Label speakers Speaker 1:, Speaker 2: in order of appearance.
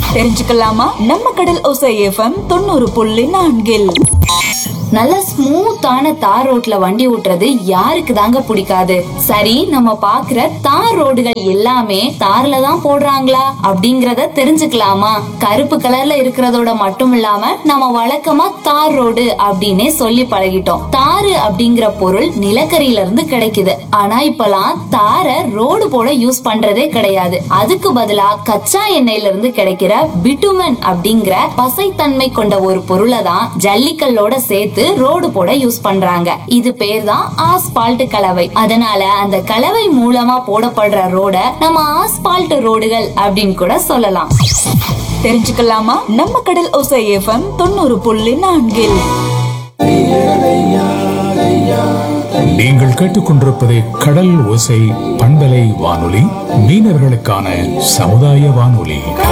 Speaker 1: தெரிஞ்சுக்கலாமா நம்ம கடல் ஒசை எஃப்எம் தொண்ணூறு புள்ளி நான்கில்
Speaker 2: நல்ல ஸ்மூத்தான தார் ரோட்ல வண்டி ஓட்டுறது யாருக்கு தாங்க பிடிக்காது சரி நம்ம பாக்குற தார் ரோடுகள் எல்லாமே தார்ல தான் போடுறாங்களா அப்படிங்கறத தெரிஞ்சுக்கலாமா கருப்பு கலர்ல இருக்கிறதோட மட்டும் இல்லாம நம்ம வழக்கமா தார் ரோடு அப்படின்னே சொல்லி பழகிட்டோம் தாரு அப்படிங்கிற பொருள் நிலக்கரியில இருந்து கிடைக்குது ஆனா இப்பெல்லாம் தாரை ரோடு போட யூஸ் பண்றதே கிடையாது அதுக்கு பதிலா கச்சா எண்ணெயில இருந்து கிடைக்கிற பிட்டுமன் அப்படிங்கிற பசைத்தன்மை கொண்ட ஒரு பொருளை தான் ஜல்லிக்கல்லோட சேர்த்து ரோடு போட யூஸ் பண்றாங்க இது பேர் தான் ஆஸ்பால்ட் கலவை அதனால அந்த கலவை மூலமா போடப்படுற ரோட நம்ம ஆஸ்பால்ட் ரோடுகள் அப்படின்னு கூட சொல்லலாம்
Speaker 1: தெரிஞ்சுக்கலாமா நம்ம கடல் ஒசை எஃப்எம் தொண்ணூறு புள்ளி நான்கில்
Speaker 3: நீங்கள் கேட்டுக்கொண்டிருப்பது கடல் ஓசை பண்பலை வானொலி மீனவர்களுக்கான சமுதாய வானொலி